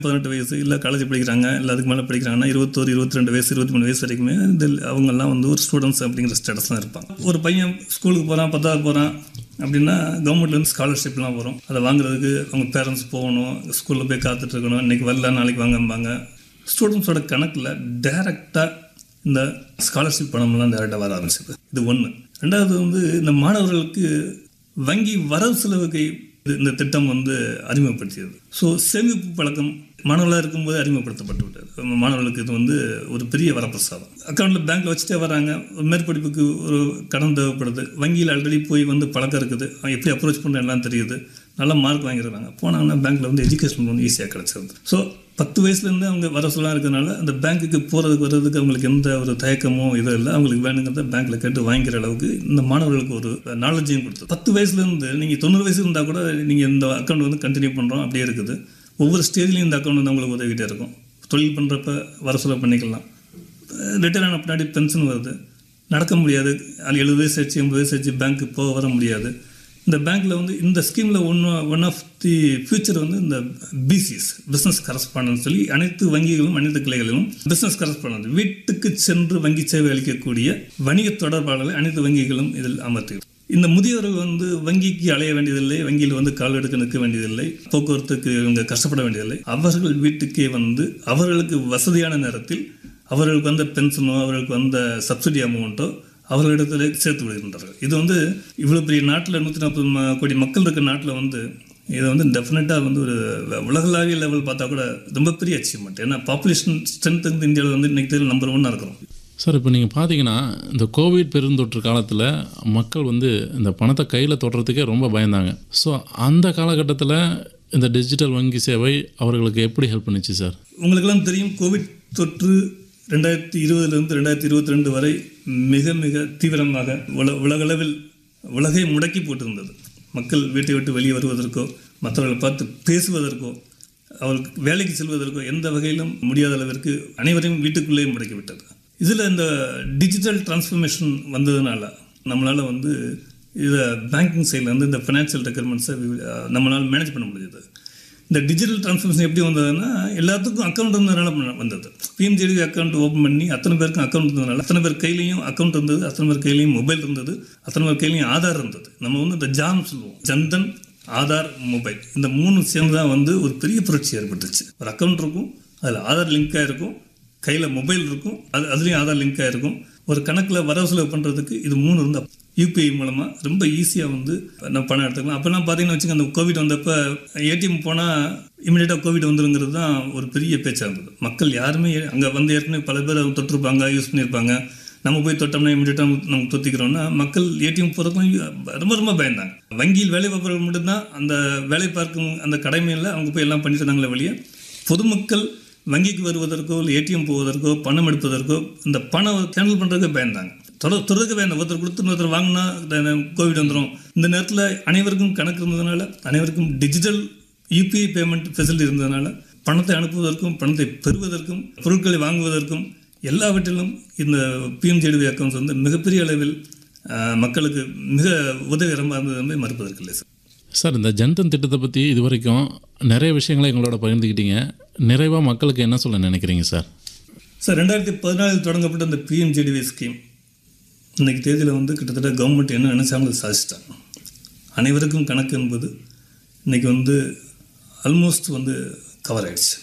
பதினெட்டு வயசு இல்லை காலேஜ் படிக்கிறாங்க இல்லை அதுக்கு மேலே படிக்கிறாங்கன்னா இருபத்தோரு இருபத்தி ரெண்டு வயசு இருபத்தி மூணு வயசு வரைக்குமே இந்த அவங்கெல்லாம் வந்து ஒரு ஸ்டூடெண்ட்ஸ் அப்படிங்கிற ஸ்டேட்டஸ் தான் இருப்பாங்க ஒரு பையன் ஸ்கூலுக்கு போகிறான் பத்தாவது போகிறான் அப்படின்னா கவர்மெண்ட்லேருந்து ஸ்காலர்ஷிப்லாம் வரும் அதை வாங்குறதுக்கு அவங்க பேரண்ட்ஸ் போகணும் ஸ்கூலில் போய் காத்துட்டு இருக்கணும் இன்றைக்கி வரல நாளைக்கு வாங்கம்பாங்க ஸ்டூடெண்ட்ஸோட கணக்கில் டைரெக்டாக இந்த ஸ்காலர்ஷிப் பணம்லாம் டேரெக்டாக வர ஆரம்பிச்சது இது ஒன்று ரெண்டாவது வந்து இந்த மாணவர்களுக்கு வங்கி வரவு செலவுகை இது- இந்த திட்டம் வந்து அறிமுகப்படுத்தியது ஸோ சேமிப்பு பழக்கம் மாணவர்களாக இருக்கும்போது அறிமுகப்படுத்தப்பட்டு விட்டது மாணவர்களுக்கு இது வந்து ஒரு பெரிய வரப்பிரசாதம் அக்கௌண்ட்டில் பேங்க்கில் வச்சுட்டே வராங்க ஒரு மேற்படிப்புக்கு ஒரு கடன் தேவைப்படுது வங்கியில் ஆல்ரெடி போய் வந்து பழக்கம் இருக்குது அவங்க எப்படி அப்ரோச் பண்ணுற எல்லாம் தெரியுது நல்ல மார்க் வாங்கிடுறாங்க போனாங்கன்னா பேங்க்கில் வந்து எஜுகேஷன் லோன் ஈஸியாக கிடச்சிருது ஸோ பத்து வயசுலேருந்து அவங்க வர சொல்லலாம் இருக்கிறதுனால அந்த பேங்க்குக்கு போகிறதுக்கு வர்றதுக்கு அவங்களுக்கு எந்த ஒரு தயக்கமோ இதோ இல்லை அவங்களுக்கு வேணுங்கிறத பேங்க்கில் கேட்டு வாங்கிக்கிற அளவுக்கு இந்த மாணவர்களுக்கு ஒரு நாலேஜையும் கொடுத்து பத்து வயசுலேருந்து நீங்கள் தொண்ணூறு வயசு இருந்தால் கூட நீங்கள் இந்த அக்கௌண்ட் வந்து கண்டினியூ பண்ணுறோம் அப்படியே இருக்குது ஒவ்வொரு ஸ்டேஜ்லேயும் இந்த அக்கௌண்ட் வந்து அவங்களுக்கு உதவிக்கிட்டே இருக்கும் தொழில் பண்ணுறப்ப வர சொல்ல பண்ணிக்கலாம் ரிட்டையர் ஆன பின்னாடி பென்ஷன் வருது நடக்க முடியாது அது எழுபது வயசு ஆச்சு எண்பது வயசு ஆச்சு பேங்க்கு போக வர முடியாது இந்த பேங்க்கில் வந்து இந்த ஸ்கீமில் ஒன்று ஒன் ஆஃப் தி ஃபியூச்சர் வந்து இந்த பிசிஎஸ் பிஸ்னஸ் கரஸ்பாண்டன்ஸ் சொல்லி அனைத்து வங்கிகளும் அனைத்து கிளைகளிலும் பிஸ்னஸ் கரஸ்பாண்டன்ட் வீட்டுக்கு சென்று வங்கி சேவை அளிக்கக்கூடிய வணிக தொடர்பாளர்களை அனைத்து வங்கிகளும் இதில் அமர்த்தி இந்த முதியோர்கள் வந்து வங்கிக்கு அலைய வேண்டியதில்லை வங்கியில் வந்து கால் எடுக்க நிற்க வேண்டியதில்லை போக்குவரத்துக்கு இவங்க கஷ்டப்பட வேண்டியதில்லை அவர்கள் வீட்டுக்கே வந்து அவர்களுக்கு வசதியான நேரத்தில் அவர்களுக்கு வந்த பென்ஷனோ அவர்களுக்கு வந்த சப்சிடி அமௌண்ட்டோ அவர்களிடத்தில் சேர்த்து விடுகின்றார்கள் இது வந்து இவ்வளோ பெரிய நாட்டில் நூற்றி நாற்பது ம- கோடி மக்கள் இருக்க நாட்டில் வந்து இதை வந்து டெஃபினட்டாக வந்து ஒரு உலகளாவிய லெவல் பார்த்தா கூட ரொம்ப பெரிய அச்சீவ்மெண்ட் ஏன்னா பாப்புலேஷன் ஸ்ட்ரென்த் வந்து இந்தியாவில் வந்து இன்னைக்கு நம்பர் ஒன்னாக இருக்கிறோம் சார் இப்போ நீங்கள் பார்த்தீங்கன்னா இந்த கோவிட் பெருந்தொற்று காலத்தில் மக்கள் வந்து இந்த பணத்தை கையில் தொடுறதுக்கே ரொம்ப பயந்தாங்க ஸோ அந்த காலகட்டத்தில் இந்த டிஜிட்டல் வங்கி சேவை அவர்களுக்கு எப்படி ஹெல்ப் பண்ணுச்சு சார் உங்களுக்கெல்லாம் தெரியும் கோவிட் தொற்று ரெண்டாயிரத்தி இருபதுலேருந்து ரெண்டாயிரத்தி இருபத்தி ரெண்டு வரை மிக மிக தீவிரமாக உல உலகளவில் உலகை முடக்கி போட்டிருந்தது மக்கள் வீட்டை விட்டு வெளியே வருவதற்கோ மற்றவர்களை பார்த்து பேசுவதற்கோ அவர்களுக்கு வேலைக்கு செல்வதற்கோ எந்த வகையிலும் முடியாத அளவிற்கு அனைவரையும் வீட்டுக்குள்ளேயே முடக்கி விட்டது இதில் இந்த டிஜிட்டல் டிரான்ஸ்ஃபர்மேஷன் வந்ததுனால நம்மளால் வந்து இதை பேங்கிங் சைடில் வந்து இந்த ஃபினான்ஷியல் ரெக்குயர்மெண்ட்ஸை நம்மளால் மேனேஜ் பண்ண முடியுது இந்த டிஜிட்டல் டிரான்ஸ்ஃபர்மேஷன் எப்படி வந்ததுன்னா எல்லாத்துக்கும் அக்கௌண்ட் இருந்ததுனால பண்ண- வந்தது பிஎம்ஜேடி அக்கௌண்ட் ஓப்பன் பண்ணி அத்தனை பேருக்கும் அக்கௌண்ட் இருந்ததுனால அத்தனை பேர் கையிலையும் அக்கௌண்ட் இருந்தது அத்தனை பேர் கையிலையும் மொபைல் இருந்தது அத்தனை பேர் கையிலையும் ஆதார் இருந்தது நம்ம வந்து இந்த ஜாம் சொல்லுவோம் ஜன்தன் ஆதார் மொபைல் இந்த மூணு சேர்ந்து தான் வந்து ஒரு பெரிய புரட்சி ஏற்பட்டுச்சு ஒரு அக்கௌண்ட் இருக்கும் அதில் ஆதார் லிங்காக இருக்கும் கையில் மொபைல் இருக்கும் அது அதுலேயும் ஆதார் லிங்காக இருக்கும் ஒரு கணக்கில் வரவு செலவு பண்ணுறதுக்கு இது மூணு இருந்தால் யூபிஐ மூலமாக ரொம்ப ஈஸியாக வந்து நம்ம பணம் எடுத்துக்கலாம் அப்போல்லாம் பார்த்தீங்கன்னா வச்சுங்க அந்த கோவிட் வந்தப்போ ஏடிஎம் போனால் இமீடியட்டாக கோவிட் வந்துருங்கிறது தான் ஒரு பெரிய பேச்சாக இருந்தது மக்கள் யாருமே அங்கே வந்து ஏற்கனவே பல பேர் அதை தொட்டிருப்பாங்க யூஸ் பண்ணியிருப்பாங்க நம்ம போய் தொட்டோம்னா இமீடியட்டாக நம்ம தொத்திக்கிறோம்னா மக்கள் ஏடிஎம் போகிறதுக்கும் ரொம்ப ரொம்ப பயந்தாங்க வங்கியில் வேலை பார்ப்பவர்கள் மட்டும்தான் அந்த வேலை பார்க்கும் அந்த கடமையில் அவங்க போய் எல்லாம் பண்ணிட்டு இருந்தாங்களே வெளியே பொதுமக்கள் வங்கிக்கு வருவதற்கோ இல்லை ஏடிஎம் போவதற்கோ பணம் எடுப்பதற்கோ இந்த பணம் கேண்டில் பண்ணுறதுக்கு பயந்தாங்க தொட தொடர்க்கு வேண்டாம் ஒருத்தர் கொடுத்து இன்னொருத்தர் வாங்கினா கோவிட் வந்துடும் இந்த நேரத்தில் அனைவருக்கும் கணக்கு இருந்ததுனால அனைவருக்கும் டிஜிட்டல் யூபிஐ பேமெண்ட் ஃபெசிலிட்டி இருந்ததுனால பணத்தை அனுப்புவதற்கும் பணத்தை பெறுவதற்கும் பொருட்களை வாங்குவதற்கும் எல்லாவற்றிலும் இந்த பிஎம்ஜேடிவி அக்கௌண்ட்ஸ் வந்து மிகப்பெரிய அளவில் ஆஹ், மக்களுக்கு மிக உதவிகரமாக இருந்தது வந்து மறுப்பதற்கில்லை சார் சார் இந்த ஜன்தன் திட்டத்தை பற்றி இது வரைக்கும் நிறைய விஷயங்களை எங்களோட பகிர்ந்துக்கிட்டீங்க நிறைவாக மக்களுக்கு என்ன சொல்ல நினைக்கிறீங்க சார் சார் ரெண்டாயிரத்தி பதினாலில் தொடங்கப்பட்ட இந்த பிஎம்ஜேடிவி ஸ்கீம் இன்னைக்கு தேதியில் வந்து கிட்டத்தட்ட கவர்மெண்ட் என்ன நினைச்சாங்களோ சாதிச்சிட்டாங்க அனைவருக்கும் கணக்கு என்பது இன்னைக்கு வந்து ஆல்மோஸ்ட் வந்து கவர் ஆயிடுச்சு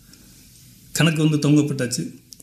கணக்கு வந்து தொங்கப்பட்டாச்சு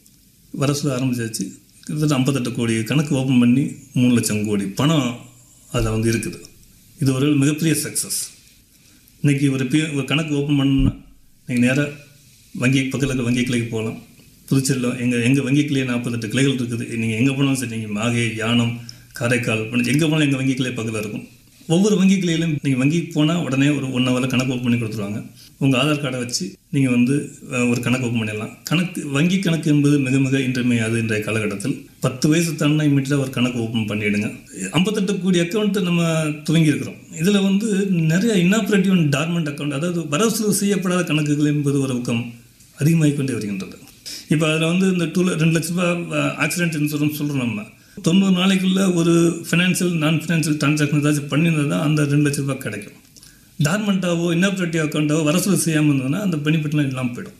வர சொல்ல ஆரம்பிச்சாச்சு கிட்டத்தட்ட ஐம்பத்தெட்டு கோடி கணக்கு ஓப்பன் பண்ணி மூணு லட்சம் கோடி பணம் அதில் வந்து இருக்குது இது ஒரு மிகப்பெரிய சக்ஸஸ் இன்னைக்கு ஒரு பி ஒரு கணக்கு ஓப்பன் பண்ணணும்னா நீங்கள் நேராக வங்கி பக்கத்தில் இருக்க வங்கி கிளைக்கு போகலாம் புதுச்சேரியில் எங்கள் எங்கள் வங்கி கிளையே நாற்பத்தெட்டு கிளைகள் இருக்குது நீங்கள் எங்கே போனாலும் சரி நீங்கள் மாகே யானம் காரைக்கால் பண்ணி எங்கே போனாலும் எங்கள் வங்கி கிளை பக்கத்தில் இருக்கும் ஒவ்வொரு வங்கி கிளையிலும் நீங்கள் வங்கிக்கு போனால் உடனே ஒரு ஒன் ஹவரில் கணக்கு ஓப்பன் பண்ணி கொடுத்துருவாங்க உங்கள் ஆதார் கார்டை வச்சு நீங்கள் வந்து அஹ், ஒரு கணக்கு ஓப்பன் பண்ணிடலாம் கணக்கு வங்கி கணக்கு என்பது மிக மிக இன்றியமையாது இன்றைய காலகட்டத்தில் பத்து வயசு தாண்டினா இமீடியட்டாக ஒரு கணக்கு ஓப்பன் பண்ணிவிடுங்க ஐம்பத்தெட்டு கோடி அக்கௌண்ட்டு நம்ம துவங்கி இருக்கிறோம் இதில் வந்து நிறைய இன்னாப்ரேட்டிவ் அண்ட் டார்மெண்ட் அக்கௌண்ட் அதாவது வரவு செலவு செய்யப்படாத கணக்குகள் என்பது ஒரு பக்கம் அதிகமாகிக் கொண்டே வருகின்றது இப்போ அதில் வந்து இந்த டூ ரெண்டு லட்ச ரூபாய் ஆக்சிடென்ட் இன்சூரன்ஸ் சொல்கிறோம் நம்ம தொண்ணூறு நாளைக்குள்ள ஒரு ஃபினான்ஷியல் நான் ஃபினான்ஷியல் டிரான்சாக்ஷன் ஏதாச்சும் பண்ணியிருந்தா தான் அந்த ரெண்டு லட்ச ரூபாய் கிடைக்கும் டார்மெண்ட்டாவோ இன்னாப்ரேட்டிவ் அக்கௌண்ட்டாவோ வரசூல் செய்யாமல் இருந்ததுன்னா அந்த பெனிஃபிட்லாம் இல்லாமல் போயிடும்